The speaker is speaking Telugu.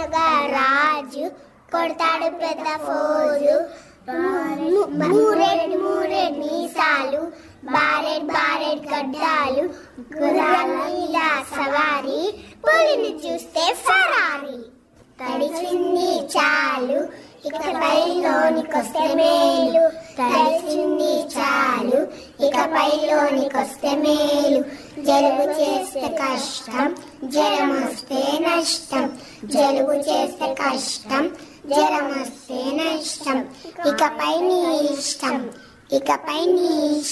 అనగా రాజు కొడతాడు పెద్ద ఫోజు ము- మూరెడ్ మూరెడ్ మీసాలు బారెడ్ బారెడ్ గడ్డాలు గుర్రాల మీద సవారి పులిని చూస్తే ఫరారి తడిచింది చాలు ఇకపై లోనికొస్తే మేలు తడిచింది చాలు ఇకపై లోనికొస్తే మేలు జలుబు చేస్తే కష్టం జ్వరం వస్తే నష్టం జలుబు చేస్తే కష్టం జ్వరం వస్తే నష్టం ఇకపై నీ ఇష్టం ఇకపై నీ ఇష్టం